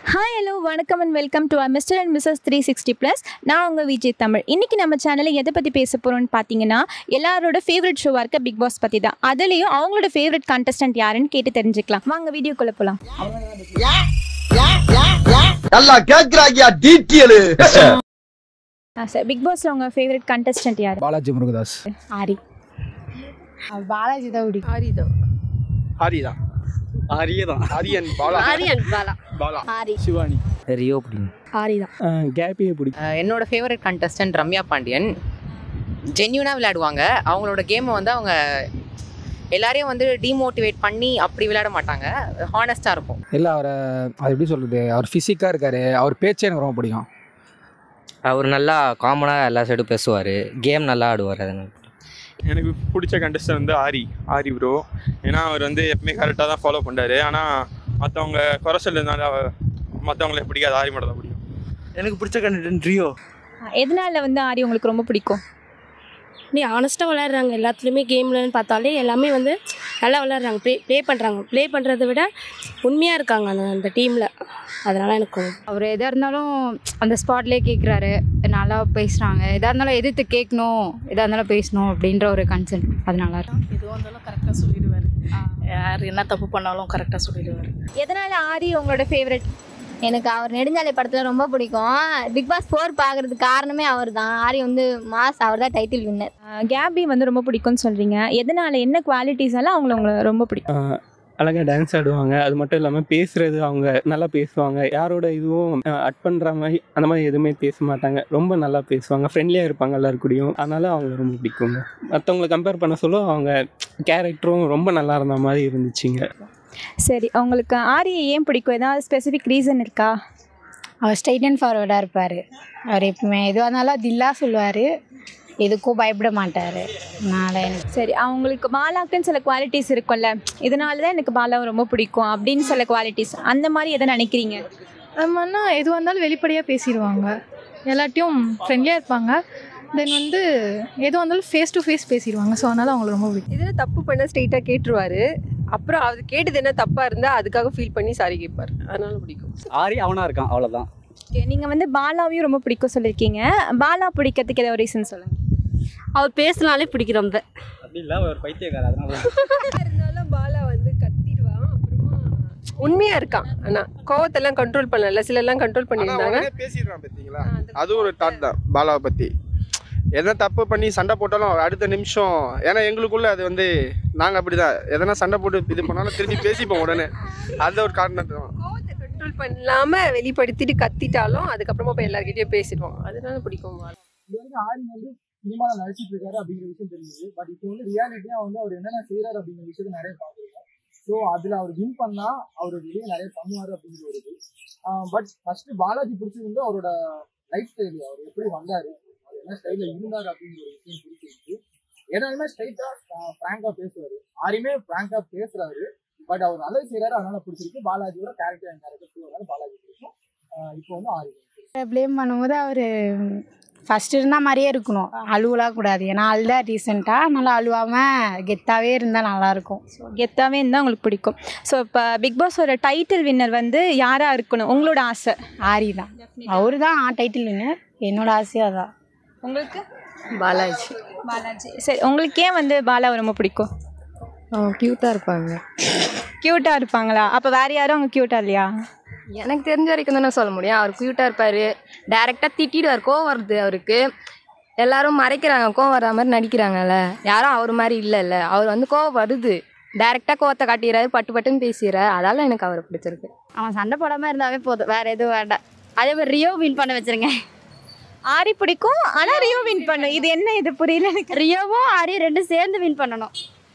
Hi hello வணக்கம் and welcome to Mr and Mrs three sixty plus நான் உங்கள் விஜய் தமிழ் இன்றைக்கி நம்ம சேனலில் எதை பற்றி பேச போகிறோம்னு பார்த்தீங்கன்னா எல்லாரோட ஃபேவரட் ஷோவாக இருக்க பிக் பாஸ் பற்றி தான் அதுலேயும் அவங்களோட ஃபேவரட் கண்டஸ்டன்ட் யாருன்னு கேட்டு தெரிஞ்சுக்கலாம் வாங்க வீடியோக்குள்ளே போகலாம் நல்லா கேக்குறாங்கயா டீட்டெயிலு சார் பிக் பாஸில் உங்கள் ஃபேவரட் கண்டஸ்டன்ட் யார் பாலாஜி முருகதாஸ் ஆரி பாலாஜி தான் பிடிக்கும் ஹரிதான் ஹரிதான் ஹரியதான் ஹரியன் பாலா ஆரியன் பாலா பாலா ஆரி சிவானி ரியோ பிடிக்கும் ஆரி தான் கேப்பியே பிடிக்கும் என்னோட ஃபேவரட் கண்டஸ்டன்ட் ரம்யா பாண்டியன் ஜென்யூனாக விளையாடுவாங்க அவங்களோட கேமை வந்து அவங்க எல்லாரையும் வந்து டிமோட்டிவேட் பண்ணி அப்படி விளையாட மாட்டாங்க ஹானஸ்ட்டாக இருக்கும் இல்லை அவரை அது எப்படி சொல்கிறது அவர் ஃபிசிக்காக இருக்காரு அவர் பேச்சே எனக்கு ரொம்ப பிடிக்கும் அவர் நல்லா காமனாக எல்லா சைடும் பேசுவார் கேம் நல்லா ஆடுவார் அதனால எனக்கு பிடிச்ச கண்டஸ்டன் வந்து ஆரி ஆரி ப்ரோ ஏன்னா அவர் வந்து எப்பவுமே கரெக்டாக தான் ஃபாலோ பண்ணுறாரு ஆனால் மற்றவங்க குறை சொல்லுறதுனால மற்றவங்களை பிடிக்காது ஆரி மட்டும் தான் பிடிக்கும் எனக்கு பிடிச்ச கண்டென்ட் ரியோ எதனால வந்து ஆரி உங்களுக்கு ரொம்ப பிடிக்கும் நீ ஆனஸ்ட்டாக விளையாடுறாங்க எல்லாத்துலேயுமே கேம்லன்னு பார்த்தாலே எல்லாமே வந்து நல்லா விளையாடுறாங்க ப்ளே ப்ளே பண்ணுறாங்க ப்ளே பண்ணுறத விட உண்மையாக இருக்காங்க அந்த அந்த டீமில் அதனால் எனக்கு அவர் எதாக இருந்தாலும் அந்த ஸ்பாட்லேயே கேட்குறாரு நல்லா பேசுகிறாங்க எதாக இருந்தாலும் எதிர்த்து கேட்கணும் எதாக இருந்தாலும் பேசணும் அப்படின்ற ஒரு கன்சென்ட் அது நல்லா இருக்கும் எதுவாக இருந்தாலும் கரெக்டாக சொல்லிடுவார் யார் என்ன தப்பு பண்ணாலும் கரெக்டாக சொல்லிடுவார் எதனால ஆரி உங்களோட ஃபேவரட் எனக்கு அவர் நெடுஞ்சாலை படத்தில் ரொம்ப பிடிக்கும் பிக் பாஸ் ஃபோர் பார்க்குறதுக்கு காரணமே அவர் தான் ஆரி வந்து மாஸ் அவர் தான் டைட்டில் வின்னர் கேபி வந்து ரொம்ப பிடிக்கும்னு சொல்கிறீங்க எதனால என்ன குவாலிட்டிஸால அவங்கள உங்களுக்கு ரொம்ப பிடிக்கும் அழகாக டான்ஸ் ஆடுவாங்க அது மட்டும் இல்லாமல் பேசுகிறது அவங்க நல்லா பேசுவாங்க யாரோட இதுவும் அட் பண்ணுற மாதிரி அந்த மாதிரி எதுவுமே பேச மாட்டாங்க ரொம்ப நல்லா பேசுவாங்க ஃப்ரெண்ட்லியாக இருப்பாங்க எல்லாரு கூடயும் அதனால அவங்க ரொம்ப பிடிக்குங்க மற்றவங்களை கம்பேர் பண்ண சொல்ல அவங்க கேரக்டரும் ரொம்ப நல்லா இருந்த மாதிரி இருந்துச்சுங்க சரி உங்களுக்கு ஆரியை ஏன் பிடிக்கும் ஏதாவது ஸ்பெசிஃபிக் ரீசன் இருக்கா அவர் ஸ்ட்ரைட் அண்ட் ஃபார்வர்டாக இருப்பார் அவர் எப்பவுமே எதுவாக இருந்தாலும் தில்லா சொல்லுவார் எதுக்கும் பயப்பட மாட்டார் அதனால் எனக்கு சரி அவங்களுக்கு பாலாக்குன்னு சில குவாலிட்டிஸ் இருக்கும்ல இதனால தான் எனக்கு பாலாவை ரொம்ப பிடிக்கும் அப்படின்னு சில குவாலிட்டிஸ் அந்த மாதிரி எதை நினைக்கிறீங்க நம்மன்னா எதுவாக இருந்தாலும் வெளிப்படையாக பேசிடுவாங்க எல்லாத்தையும் ஃப்ரெண்ட்லியாக இருப்பாங்க தென் வந்து எதுவாக இருந்தாலும் ஃபேஸ் டு ஃபேஸ் பேசிடுவாங்க ஸோ அதனால் அவங்களுக்கு ரொம்ப பிடிக்கும் இதில் தப்பு பண்ண ஸ்ட்ரெயிட்டாக கேட்டுருவாரு அப்புறம் அது கேட்டது என்ன தப்பாக இருந்தால் அதுக்காக ஃபீல் பண்ணி சாரி கேட்பார் அதனால பிடிக்கும் ஆரி அவனாக இருக்கான் அவ்வளோதான் ஓகே நீங்கள் வந்து பாலாவையும் ரொம்ப பிடிக்கும் சொல்லியிருக்கீங்க பாலா பிடிக்கிறதுக்கு ஏதாவது ரீசன் சொல்லுங்கள் அவர் பேசினாலே பிடிக்கும் ரொம்ப அப்படி இல்லை ஒரு பைத்தியக்கார அதனால இருந்தாலும் பாலா வந்து கத்திடுவான் அப்புறமா உண்மையாக இருக்கான் ஆனால் கோவத்தெல்லாம் கண்ட்ரோல் பண்ணல சிலர்லாம் கண்ட்ரோல் பண்ணியிருந்தாங்க பேசிடுறான் பார்த்தீங்களா அது ஒரு தாட் தான் பாலாவை பற்றி எதனா தப்பு பண்ணி சண்டை போட்டாலும் அடுத்த நிமிஷம் ஏன்னா எங்களுக்குள்ள அது வந்து நாங்கள் அப்படி தான் எதனா சண்டை போட்டு இது பண்ணாலும் திரும்பி பேசிப்போம் உடனே அந்த ஒரு காரணம் தான் கோவத்தை கண்ட்ரோல் பண்ணாம வெளிப்படுத்திட்டு கத்திட்டாலும் அதுக்கப்புறமா போய் எல்லார்கிட்டயும் பேசிடுவோம் அதனால பிடிக்கும் பாலா. இது வந்து ஆரி வந்து சினிமாவில் நடிச்சிட்டு இருக்காரு அப்படிங்கிற விஷயம் தெரிஞ்சது பட் இப்போ வந்து ரியாலிட்டியாக வந்து அவர் என்னென்ன செய்கிறாரு அப்படிங்கிற விஷயத்த நிறைய பார்த்துருக்கோம் ஸோ அதில் அவர் வின் பண்ணால் அவர் வெளியே நிறைய பண்ணுவார் அப்படிங்கிற ஒரு இது பட் ஃபர்ஸ்ட் பாலாஜி பிடிச்சது வந்து அவரோட லைஃப் ஸ்டைல் அவர் எப்படி வந்தார் அவர் என்ன ஸ்டைலில் இருந்தார் அப்படிங்கிற ஒரு விஷயம் பிடிச்சிருக்கு எதாலுமே ஸ்ட்ரைட்டாக ஃப்ராங்காக பேசுவார் யாரையுமே ஃப்ராங்காக பேசுறாரு பட் அவர் நல்லது செய்கிறாரு அதனால பிடிச்சிருக்கு பாலாஜியோட கேரக்டர் என் கேரக்டர் அதனால பாலாஜி பிடிக்கும் ஆஹ் இப்போ வந்து ஆரி ப்ளேம் பண்ணும்போது அவர் ஃபஸ்ட் இருந்தால் மாதிரியே இருக்கணும் அழுவலாம் கூடாது ஏன்னா அழுதா ரீசெண்டாக நல்லா அழுவாமல் கெத்தாவே இருந்தால் நல்லாயிருக்கும் ஸோ கெத்தாவே இருந்தால் உங்களுக்கு பிடிக்கும் ஸோ இப்போ பிக் பாஸோட டைட்டில் வின்னர் வந்து யாராக இருக்கணும் உங்களோட ஆசை ஆரி தான் அவர் தான் டைட்டில் வின்னர் என்னோட ஆசையாக தான் உங்களுக்கு பாலாஜி பாலாஜி சரி உங்களுக்கு ஏன் வந்து பாலாவை ரொம்ப பிடிக்கும் க்யூட்டாக இருப்பாங்க க்யூட்டாக இருப்பாங்களா அப்போ வேறு யாரும் அவங்க க்யூட்டாக இல்லையா எனக்கு தெரிஞ்ச வரைக்கும் தானே சொல்ல முடியும் அவர் க்யூட்டாக இருப்பார் டேரெக்டாக திட்டிடுவார் கோவம் வருது அவருக்கு எல்லாரும் மறைக்கிறாங்க கோவம் வர்ற மாதிரி நடிக்கிறாங்கல்ல யாரும் அவர் மாதிரி இல்லைல்ல அவர் வந்து கோவம் வருது டேரெக்டாக கோவத்தை காட்டிடுறாரு பட்டு பட்டுன்னு பேசிடுறாரு அதால எனக்கு அவரை பிடிச்சிருக்கு அவன் சண்டை போடாமல் இருந்தாவே போதும் வேறு எதுவும் வேண்டாம் அதே மாதிரி ரியோ வின் பண்ண வச்சிருங்க ஆரி பிடிக்கும் ஆனால் ரியோ வின் பண்ணும் இது என்ன இது புரியல எனக்கு ரியோவும் ஆரியும் ரெண்டும் சேர்ந்து வின் பண்ணணும்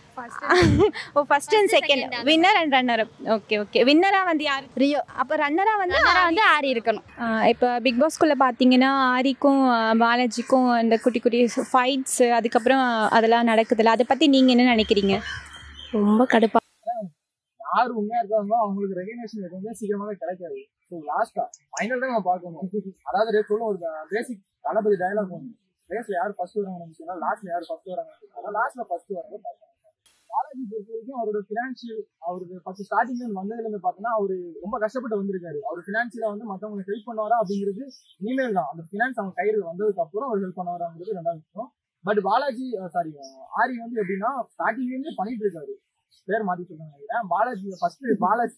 ஓ first and second winner and runner okay okay வின்னராக வந்து யார் ரியோ அப்போ ரன்னராக வந்து ரன்னரா வந்து ஆரி இருக்கணும் இப்போ பிக் பாஸ்குள்ளே பார்த்தீங்கன்னா ஆரிக்கும் ஆஹ், பாலாஜிக்கும் இந்த குட்டி குட்டி ஃபைட்ஸ் அதுக்கப்புறம் அதெல்லாம் நடக்குதுல்ல அதை பற்றி நீங்கள் என்ன நினைக்கிறீங்க ரொம்ப கடுப்பா யார் உண்மையா இருக்காங்களோ அவங்களுக்கு ரெகனேஷன் எதுவுமே சீக்கிரமாவே கிடைக்காது ஸோ லாஸ்டா ஃபைனல் தான் நம்ம பார்க்கணும் அதாவது ரேஸ்ல ஒரு பேசிக் தளபதி டயலாக் ஒன்று ரேஸ்ல யார் ஃபர்ஸ்ட் வராங்கன்னு சொன்னா லாஸ்ட்ல யார் ஃபர்ஸ்ட் வராங்கன்னு சொன்னா லாஸ்ட்ல ஃபர்ஸ்ட் வராங்க பாலாஜி பொறுத்த வரைக்கும் அவரோட ஃபினான்ஷியல் அவருக்கு ஃபர்ஸ்ட் ஸ்டார்டிங்ல வந்ததுல இருந்து பார்த்தோன்னா அவரு ரொம்ப கஷ்டப்பட்டு வந்திருக்காரு அவர் ஃபினான்ஷியலா வந்து மத்தவங்களுக்கு ஹெல்ப் பண்ணுவாரா அப்படிங்கிறது இனிமேல் தான் அந்த ஃபினான்ஸ் அவங்க கையில் வந்ததுக்கு அப்புறம் அவர் ஹெல்ப் பண்ணுவாராங்கிறது ரெண்டாவது விஷயம் பட் பாலாஜி சாரி ஆரி வந்து எப்படின்னா ஸ்டார்டிங்ல இருந்து பண்ணிட்டு இருக்காரு பேர் மாத்தி சொல்லுங்க நினைக்கிறேன் பாலாஜி ஃபர்ஸ்ட் பாலாஜி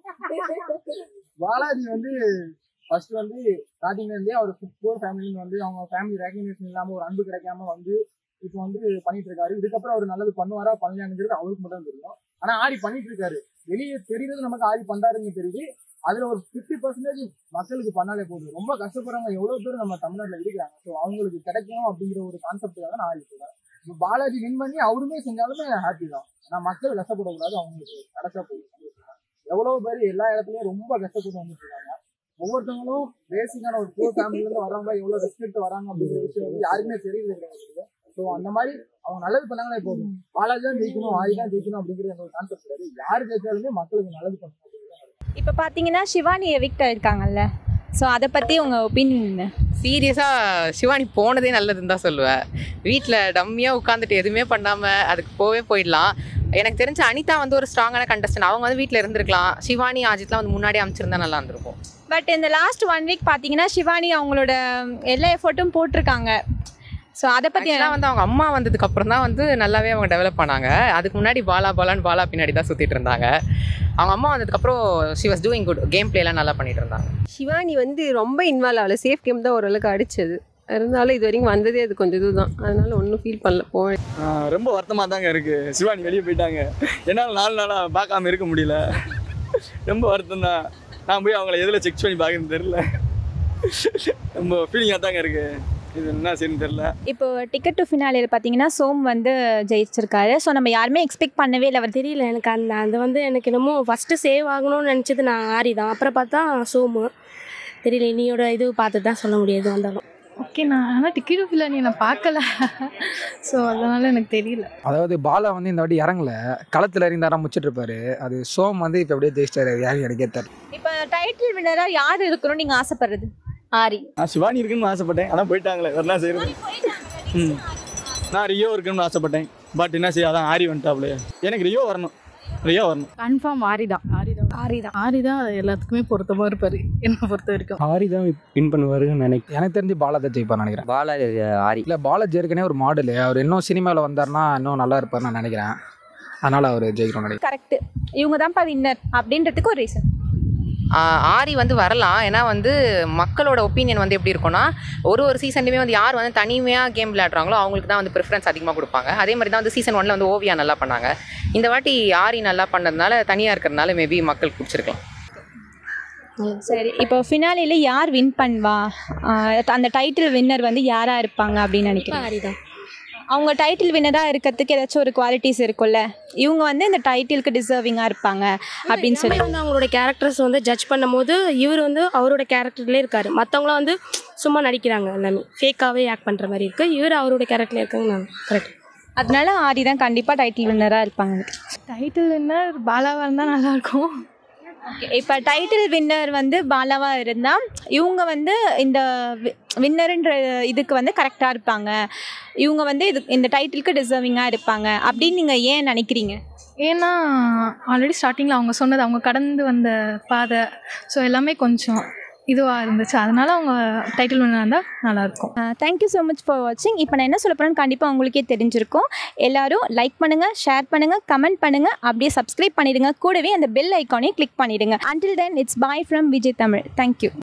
பாலாஜி வந்து ஃபர்ஸ்ட் வந்து ஸ்டார்டிங்ல இருந்தே அவர் புவர் ஃபேமிலின்னு வந்து அவங்க ஃபேமிலி ரெகக்னேஷன் இல்லாம ஒரு அன்பு கிடைக்காம வந்து இப்போ வந்து பண்ணிட்டு இருக்காரு இதுக்கப்புறம் அவர் நல்லது பண்ணுவாரா பண்ணலாங்கிறது அவருக்கு மட்டும் தான் தெரியும் ஆனா ஆரி பண்ணிட்டு இருக்காரு வெளியே தெரியுறது நமக்கு ஆரி பண்றாருன்னு தெரியுது அதுல ஒரு ஃபிஃப்டி பர்சன்டேஜ் மக்களுக்கு பண்ணாலே போதும் ரொம்ப கஷ்டப்படுறவங்க எவ்வளவு பேர் நம்ம தமிழ்நாட்டுல இருக்கிறாங்க ஸோ அவங்களுக்கு கிடைக்கும் அப்படிங்கிற ஒரு கான்செப்டுக்காக நான் ஆரி சொல்றேன் இப்போ பாலாஜி வின் பண்ணி அவருமே செஞ்சாலுமே ஹாப்பி தான் ஆனா மக்கள் கஷ்டப்படக்கூடாது அவங்களுக்கு கிடைச்சா போதும் எவ்வளவு பேர் எல்லா இடத்துலயும் ரொம்ப கஷ்டப்பட்டு வந்துட்டு இருக்காங்க ஒவ்வொருத்தவங்களும் பேசிக்கான ஒரு போர் ஃபேமிலில இருந்து வரவங்க எவ்வளவு ரெஸ்பெக்ட் வராங்க அப்படிங்கிற விஷயம் வந்து யாருக்குமே தெரியல கிடையாது ஸோ அந்த மாதிரி அவங்க நல்லது பண்ணாங்களே போதும் பாலாஜி தான் ஜெயிக்கணும் ஆரி தான் ஜெயிக்கணும் அப்படிங்கிற ஒரு கான்செப்ட் கிடையாது யார் ஜெயிச்சாலுமே மக்களுக்கு நல்லது பண்ணணும் இப்போ பார்த்தீங்கன்னா சிவானி எவிக்ட் ஆயிருக்காங்கல்ல ஸோ அதை பற்றி உங்கள் ஒப்பீனியன் சீரியஸாக சிவானி போனதே நல்லதுன்னு தான் சொல்லுவேன் வீட்டில் டம்மியாக உட்காந்துட்டு எதுவுமே பண்ணாமல் அதுக்கு போவே போயிடலாம் எனக்கு தெரிஞ்ச அனிதா வந்து ஒரு ஸ்ட்ராங்கான கண்டஸ்டன் அவங்க வந்து வீட்டில் இருந்திருக்கலாம் சிவானி அஜித்லாம் வந்து முன்னாடி அமைச்சிருந்தா நல்லா இருந்திருக்கும் பட் இந்த லாஸ்ட் ஒன் வீக் பார்த்தீங்கன்னா சிவானி அவங்களோட எல்லா எஃபர்ட்டும் போட்டிருக்காங்க ஸோ அதை பற்றி ஆக்சுவலாக வந்து அவங்க அம்மா வந்ததுக்கு அப்புறம் தான் வந்து நல்லாவே அவங்க டெவலப் பண்ணாங்க அதுக்கு முன்னாடி பாலா பாலான்னு பாலா பின்னாடி தான் சுற்றிட்டு இருந்தாங்க அவங்க அம்மா வந்ததுக்கப்புறம் she was doing good game பிளேலாம் நல்லா பண்ணிட்டு இருந்தாங்க சிவானி வந்து ரொம்ப இன்வால்வ் ஆகல சேஃப் கேம் தான் ஓரளவுக்கு அடிச்சது இருந்தாலும் இது வரைக்கும் வந்ததே அது கொஞ்சம் இதுதான் அதனால ஒன்றும் ஃபீல் பண்ணல போவேன் ரொம்ப வருத்தமாக தாங்க இருக்குது சிவானி வெளியே போயிட்டாங்க என்னால் நாலு நாளாக பார்க்காம இருக்க முடியல ரொம்ப வருத்தம் தான் நான் போய் அவங்கள எதில் செக் பண்ணி பார்க்கணும்னு தெரில ரொம்ப ஃபீலிங்காக தாங்க இருக்குது இது என்ன சரின்னு தெரில இப்போ டிக்கெட் டு ஃபினாலியில் பார்த்தீங்கன்னா சோம் வந்து ஜெயிச்சிருக்காரு ஸோ நம்ம யாருமே எக்ஸ்பெக்ட் பண்ணவே இல்லை அவர் தெரியல எனக்கு அந்த அது வந்து எனக்கு என்னமோ ஃபஸ்ட்டு சேவ் ஆகணும்னு நினச்சது நான் ஆரி தான் அப்புறம் பார்த்தா சோமு தெரியல இனியோட இது பார்த்து தான் சொல்ல முடியாது வந்தாலும் ஓகே நான் ஆனால் டிக்கெட் ஃபில்லானி நான் பார்க்கல ஸோ அதனால எனக்கு தெரியல அதாவது பாலா வந்து இந்த வாட்டி இறங்கல களத்தில் இருந்தாரா முச்சிட்டு இருப்பாரு அது சோம் வந்து இப்போ அப்படியே ஜெயிச்சிட்டாரு யாரும் எனக்கே தெரியல இப்போ டைட்டில் வினராக யார் இருக்கணும்னு நீங்கள் ஆசைப்படுறது ஆரி நான் சிவானி இருக்குன்னு ஆசைப்பட்டேன் ஆனால் போயிட்டாங்களே வேறு என்ன செய்யறது ம் நான் ரியோ இருக்குன்னு ஆசைப்பட்டேன் பட் என்ன செய்ய அதான் ஆரி வந்துட்டாப்ல எனக்கு ரியோ வரணும் ரியோ வரணும் கன்ஃபார்ம் ஆரி தான் ஆரி தான் ஆரி தான் ஆரி தான் எல்லாத்துக்குமே பொருத்தமாக இருப்பார் என்னை பொறுத்த வரைக்கும் ஆரி தான் வின் பண்ணுவாருன்னு நினைக்கிறேன் எனக்கு தெரிஞ்சு பாலா தான் ஜெயிப்பார் நினைக்கிறேன் பாலா ஆரி இல்லை பாலாஜி ஏற்கனவே ஒரு மாடலு அவர் இன்னும் சினிமாவில் வந்தார்னா இன்னும் நல்லா இருப்பார்னு நான் நினைக்கிறேன் அதனால் அவர் ஜெயிக்கணும்னு நினைக்கிறேன் கரெக்ட் இவங்க தான்ப்பா வின்னர் அப்படின்றதுக்கு ஒரு ரீசன் ஆஹ் ஆரி வந்து வரலாம் ஏன்னா வந்து மக்களோட ஒப்பீனியன் வந்து எப்படி இருக்கும்னா ஒரு ஒரு சீசன்லையுமே வந்து யார் வந்து தனிமையாக கேம் விளையாடுறாங்களோ அவங்களுக்கு தான் வந்து ப்ரிஃபரன்ஸ் அதிகமாக கொடுப்பாங்க அதே மாதிரி தான் வந்து சீசன் ஒன்ல வந்து ஓவியா நல்லா பண்ணாங்க இந்த வாட்டி ஆரி நல்லா பண்ணதுனால தனியாக இருக்கிறதுனால மேபி மக்களுக்கு பிடிச்சிருக்கலாம் சரி இப்போ ஃபினாலியில் யார் வின் பண்ணுவா ஆஹ் அந்த டைட்டில் வின்னர் வந்து யாராக இருப்பாங்க அப்படின்னு நினைக்கிறேன் ஆரி தான் அவங்க டைட்டில் வின்னராக இருக்கிறதுக்கு ஏதாச்சும் ஒரு குவாலிட்டிஸ் இருக்கும்ல இவங்க வந்து இந்த டைட்டிலுக்கு டிசர்விங்காக இருப்பாங்க அப்படின்னு சொல்லி வந்து அவங்களோட கேரக்டர்ஸ் வந்து ஜட்ஜ் பண்ணும்போது இவர் வந்து அவரோட கேரக்டர்லேயே இருக்காரு மற்றவங்களாம் வந்து சும்மா நடிக்கிறாங்க எல்லாமே ஃபேக்காகவே ஆக்ட் பண்ணுற மாதிரி இருக்குது இவர் அவரோட கேரக்டர்ல இருக்காங்க நான் கரெக்ட் அதனால ஆரி தான் கண்டிப்பாக டைட்டில் வின்னராக இருப்பாங்க டைட்டில் வின்னர் பாலாவாக இருந்தால் நல்லாயிருக்கும் ஓகே இப்போ டைட்டில் வின்னர் வந்து பாலாவாக இருந்தால் இவங்க வந்து இந்த வின்னருன்ற இதுக்கு வந்து கரெக்டாக இருப்பாங்க இவங்க வந்து இது இந்த டைட்டிலுக்கு டிசர்விங்காக இருப்பாங்க அப்படின்னு நீங்கள் ஏன் நினைக்கிறீங்க ஏன்னா ஆல்ரெடி ஸ்டார்டிங்கில் அவங்க சொன்னது அவங்க கடந்து வந்த பாதை ஸோ எல்லாமே கொஞ்சம் இதுவாக இருந்துச்சு அதனால அவங்க டைட்டில் வின்னர் இருந்தால் நல்லாயிருக்கும் தேங்க்யூ ஸோ மச் ஃபார் வாட்சிங் இப்போ நான் என்ன சொல்ல போகிறேன்னு கண்டிப்பாக உங்களுக்கே தெரிஞ்சிருக்கும் எல்லாரும் லைக் பண்ணுங்கள் ஷேர் பண்ணுங்கள் கமெண்ட் பண்ணுங்கள் அப்படியே சப்ஸ்கிரைப் பண்ணிடுங்க கூடவே அந்த பெல் ஐக்கானையும் கிளிக் பண்ணிடுங்க until then it's bye from Vijay Tamil thank you